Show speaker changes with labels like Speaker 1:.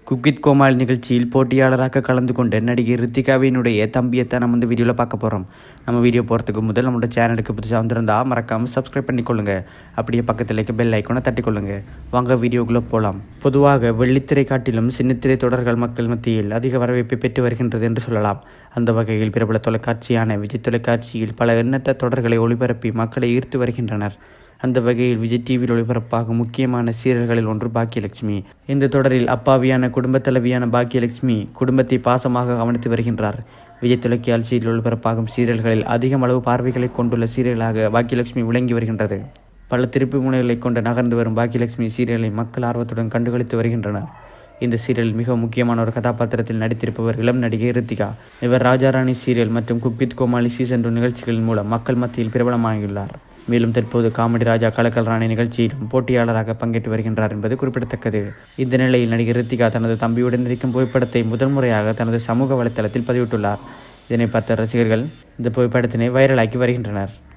Speaker 1: cook with கோமாளி நிகழ்ச்சியில் போட்டியாளராக கலந்து கொண்ட நடிகை ரித்திகாவினுடைய தம்பியை தான் நம்ம இந்த வீடியோவில் பார்க்க போகிறோம் நம்ம வீடியோ போகிறதுக்கு முதல் நம்மளோட சேனலுக்கு புதுசாக வந்திருந்தா மறக்காமல் சப்ஸ்கிரைப் பண்ணிக்கொள்ளுங்க அப்படியே பக்கத்தில் இருக்க பெல் ஐக்கோனை தட்டிக்கொள்ளுங்க வாங்க வீடியோக்குள்ளே போகலாம் பொதுவாக வெள்ளித்திரை காட்டிலும் சின்னத்திரை தொடர்கள் மக்கள் மத்தியில் அதிக வரவேற்பை பெற்று வருகின்றது என்று சொல்லலாம் அந்த வகையில் பிரபல தொலைக்காட்சியான விஜய் தொலைக்காட்சியில் பல எண்ணற்ற தொடர்களை ஒளிபரப்பி மக்களை ஈர்த்து வருகின்றனர் அந்த வகையில் விஜய் டிவியில் ஒளிபரப்பாகும் முக்கியமான சீரியல்களில் ஒன்று பாக்கியலட்சுமி இந்த தொடரில் அப்பாவியான குடும்பத் தலைவியான பாக்கியலட்சுமி குடும்பத்தை பாசமாக கவனித்து வருகின்றார் விஜய் தொலைக்காட்சியில் ஒளிபரப்பாகும் சீரியல்களில் அதிகம் அளவு பார்வைகளை கொண்டுள்ள சீரியலாக பாக்கியலட்சுமி விளங்கி வருகின்றது பல திருப்பு முனைகளை கொண்டு நகர்ந்து வரும் பாக்கியலட்சுமி சீரியலை மக்கள் ஆர்வத்துடன் கண்டுகளித்து வருகின்றனர் இந்த சீரியல் மிக முக்கியமான ஒரு கதாபாத்திரத்தில் நடித்திருப்பவர் இளம் நடிகை ரித்திகா இவர் ராஜாராணி சீரியல் மற்றும் குக்வித் கோமாளி சீசன் டூ நிகழ்ச்சிகளின் மூலம் மக்கள் மத்தியில் பிரபலமாகியுள்ளார் மேலும் தற்போது காமெடி ராஜா கலக்கல் ராணி நிகழ்ச்சியிலும் போட்டியாளராக பங்கேற்று வருகின்றார் என்பது குறிப்பிடத்தக்கது இந்த நிலையில் நடிகர் ரித்திகா தனது தம்பியுடன் இருக்கும் புகைப்படத்தை முதல் முறையாக தனது சமூக வலைத்தளத்தில் பதிவிட்டுள்ளார் இதனை பார்த்த ரசிகர்கள் இந்த புகைப்படத்தினை வைரலாக்கி வருகின்றனர்